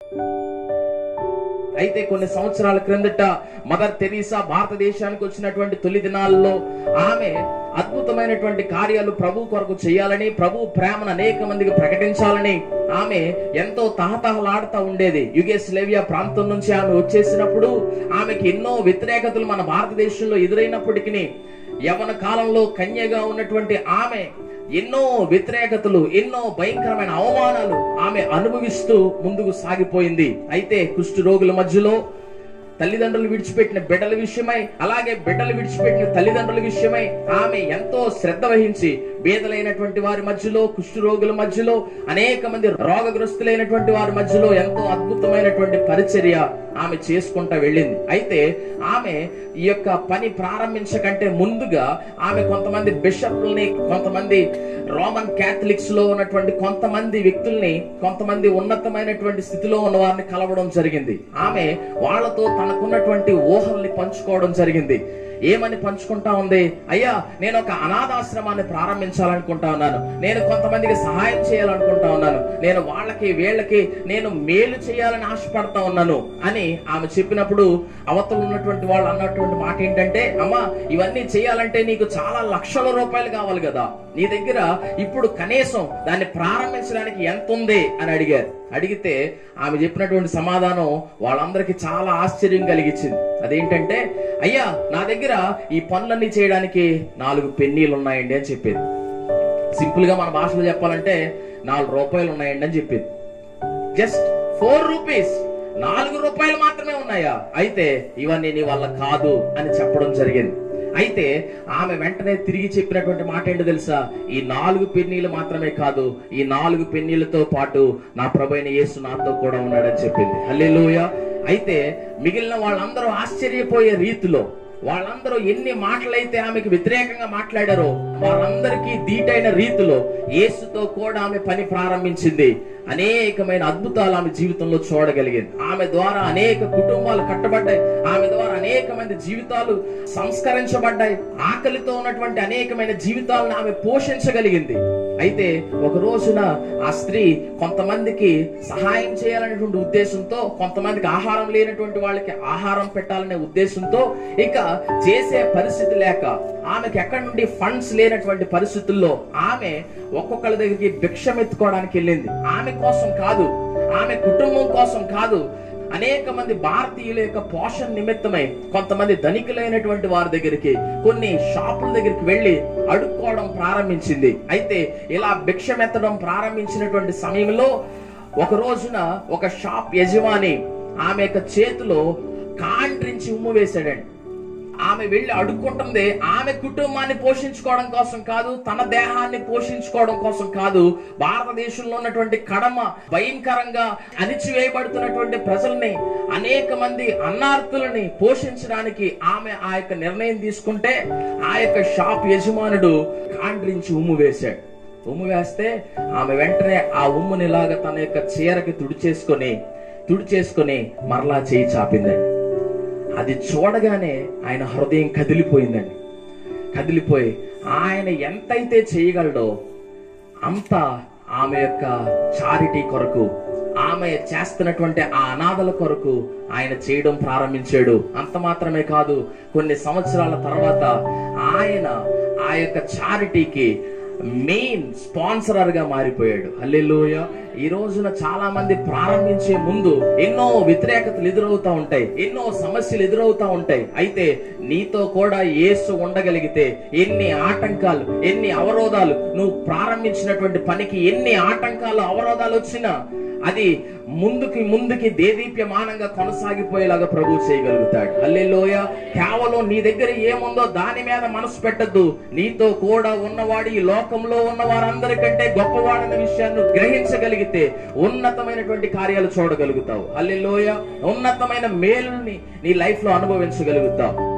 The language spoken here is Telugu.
అయితే కొన్ని సంవత్సరాల క్రిందట మదర్ తెరీసా భారతదేశానికి వచ్చినటువంటి తొలి దినాల్లో ఆమె అద్భుతమైనటువంటి కార్యాలు ప్రభు కొరకు చేయాలని ప్రభు ప్రేమను అనేక మందికి ప్రకటించాలని ఆమె ఎంతో తహతహలాడుతూ ఉండేది యుగేస్లేవియా ప్రాంతం నుంచి ఆమె వచ్చేసినప్పుడు ఆమెకి ఎన్నో వ్యతిరేకతలు మన భారతదేశంలో ఎదురైనప్పటికీ యవన కాలంలో కన్యగా ఉన్నటువంటి ఆమె ఎన్నో వ్యతిరేకతలు ఎన్నో భయంకరమైన అవమానాలు ఆమె అనుభవిస్తూ ముందుకు సాగిపోయింది అయితే కుష్ఠ రోగుల మధ్యలో తల్లిదండ్రులు విడిచిపెట్టిన బిడ్డల విషయమై అలాగే బిడ్డలు విడిచిపెట్టిన తల్లిదండ్రుల విషయమై ఆమె ఎంతో శ్రద్ధ వహించి బీదలైనటువంటి వారి మధ్యలో కుష్ఠరోగుల మధ్యలో అనేక మంది రోగగ్రస్తులైనటువంటి వారి మధ్యలో ఎంతో అద్భుతమైనటువంటి పరిచర్య ఆమె చేసుకుంటా వెళ్ళింది అయితే ఆమె ఈ యొక్క పని ప్రారంభించకంటే ముందుగా ఆమె కొంతమంది బిషప్లని కొంతమంది రోమన్ క్యాథలిక్స్ లో ఉన్నటువంటి కొంతమంది వ్యక్తుల్ని కొంతమంది ఉన్నతమైనటువంటి స్థితిలో ఉన్న వారిని కలవడం జరిగింది ఆమె వాళ్ళతో తనకున్నటువంటి ఊహల్ని పంచుకోవడం జరిగింది ఏమని పంచుకుంటా ఉంది అయ్యా నేను ఒక అనాథాశ్రమాన్ని ప్రారంభించాలనుకుంటా ఉన్నాను నేను కొంతమందికి సహాయం చేయాలనుకుంటా ఉన్నాను నేను వాళ్ళకి వీళ్ళకి నేను మేలు చేయాలని ఆశపడతా ఉన్నాను అని ఆమె చెప్పినప్పుడు అవతల ఉన్నటువంటి వాళ్ళు అన్నటువంటి మాట ఏంటంటే అమ్మా ఇవన్నీ చేయాలంటే నీకు చాలా లక్షల రూపాయలు కావాలి కదా నీ దగ్గర ఇప్పుడు కనీసం దాన్ని ప్రారంభించడానికి ఎంత ఉంది అని అడిగారు అడిగితే ఆమె చెప్పినటువంటి సమాధానం వాళ్ళందరికీ చాలా ఆశ్చర్యం కలిగించింది అదేంటంటే అయ్యా నా దగ్గర ఈ పనులన్నీ చేయడానికి నాలుగు పెన్నీలు ఉన్నాయండి అని చెప్పేది సింపుల్ గా మన భాషలో చెప్పాలంటే నాలుగు రూపాయలు ఉన్నాయండి అని చెప్పింది జస్ట్ ఫోర్ రూపీస్ నాలుగు రూపాయలు మాత్రమే ఉన్నాయా అయితే ఇవన్నీ నీ వల్ల కాదు అని చెప్పడం జరిగింది అయితే ఆమె వెంటనే తిరిగి చెప్పినటువంటి మాట ఏంటో తెలుసా ఈ నాలుగు పెన్నీలు మాత్రమే కాదు ఈ నాలుగు పెన్నీలతో పాటు నా ప్రభైన యేసు నాతో కూడా ఉన్నాడని చెప్పింది హల్లెలూయ అయితే మిగిలిన వాళ్ళందరూ ఆశ్చర్యపోయే రీతిలో వాళ్ళందరూ ఎన్ని మాటలైతే ఆమెకు వ్యతిరేకంగా మాట్లాడారో వాళ్ళందరికీ దీటైన రీతిలో యేసుతో కూడా ఆమె పని ప్రారంభించింది అనేకమైన అద్భుతాలు ఆమె జీవితంలో చూడగలిగింది ఆమె ద్వారా అనేక కుటుంబాలు కట్టబడ్డాయి ఆమె ద్వారా అనేక మంది జీవితాలు సంస్కరించబడ్డాయి ఆకలితో ఉన్నటువంటి అనేకమైన జీవితాలను ఆమె పోషించగలిగింది అయితే ఒక రోజున ఆ స్త్రీ కొంతమందికి సహాయం చేయాలనేటువంటి ఉద్దేశంతో కొంతమందికి ఆహారం లేనటువంటి వాళ్ళకి ఆహారం పెట్టాలనే ఉద్దేశంతో ఇక చేసే పరిస్థితి లేక ఆమెకి ఎక్కడి నుండి ఫండ్స్ లేనటువంటి పరిస్థితుల్లో ఆమె ఒక్కొక్కళ్ళ దగ్గరికి భిక్షం ఎత్తుకోవడానికి వెళ్ళింది ఆమె కోసం కాదు ఆమె కుటుంబం కోసం కాదు అనేక మంది భారతీయుల యొక్క పోషణ నిమిత్తమై కొంతమంది ధనికులైనటువంటి వారి దగ్గరికి కొన్ని షాపుల దగ్గరికి వెళ్లి అడుక్కోవడం ప్రారంభించింది అయితే ఇలా భిక్షమెత్తడం ప్రారంభించినటువంటి సమయంలో ఒక రోజున ఒక షాప్ యజమాని ఆమె యొక్క చేతిలో కాండ్రించి ఉమ్ము వేశాడండి ఆమె వెళ్ళి అడుక్కుంటుంది ఆమె కుటుంబాన్ని పోషించుకోవడం కోసం కాదు తన దేహాన్ని పోషించుకోవడం కోసం కాదు భారతదేశంలో ఉన్నటువంటి కడమ భయంకరంగా అణిచివేయబడుతున్నటువంటి ప్రజల్ని అనేక మంది అన్నార్థులని పోషించడానికి ఆమె ఆ యొక్క నిర్ణయం తీసుకుంటే ఆ యొక్క షాప్ యజమానుడు కాండ్రించి ఉమ్ము వేశాడు ఉమ్ము వేస్తే ఆమె వెంటనే ఆ ఉమ్ముని ఇలాగా తన యొక్క చీరకి తుడిచేసుకొని తుడిచేసుకొని మరలా చేయి చాపిందండి అది చూడగానే ఆయన హృదయం కదిలిపోయిందండి కదిలిపోయి ఆయన ఎంతైతే చేయగలడో అంత ఆమె యొక్క చారిటీ కొరకు ఆమె చేస్తున్నటువంటి ఆ అనాథల కొరకు ఆయన చేయడం ప్రారంభించాడు అంత మాత్రమే కాదు కొన్ని సంవత్సరాల తర్వాత ఆయన ఆ యొక్క చారిటీకి మెయిన్ స్పాన్సరర్ గా మారిపోయాడు హల్లెలూయ ఈ రోజున చాలా మంది ప్రారంభించే ముందు ఎన్నో వ్యతిరేకతలు ఎదురవుతా ఉంటాయి ఎన్నో సమస్యలు ఎదురవుతా ఉంటాయి అయితే నీతో కూడా యేసు ఉండగలిగితే ఎన్ని ఆటంకాలు ఎన్ని అవరోధాలు నువ్వు ప్రారంభించినటువంటి పనికి ఎన్ని ఆటంకాలు అవరోధాలు వచ్చినా అది ముందుకి ముందుకి దేదీప్యమానంగా కొనసాగిపోయేలాగా ప్రభు చేయగలుగుతాడు అల్లెలోయ కేవలం నీ దగ్గర ఏముందో దాని మీద మనసు పెట్టద్దు నీతో కూడా ఉన్నవాడు ఈ లోకంలో ఉన్న వారందరికంటే గొప్పవాడన్న విషయాన్ని గ్రహించగలిగితే ఉన్నతమైనటువంటి కార్యాలు చూడగలుగుతావు అల్లెలోయ ఉన్నతమైన మేలుని నీ లైఫ్ లో అనుభవించగలుగుతావు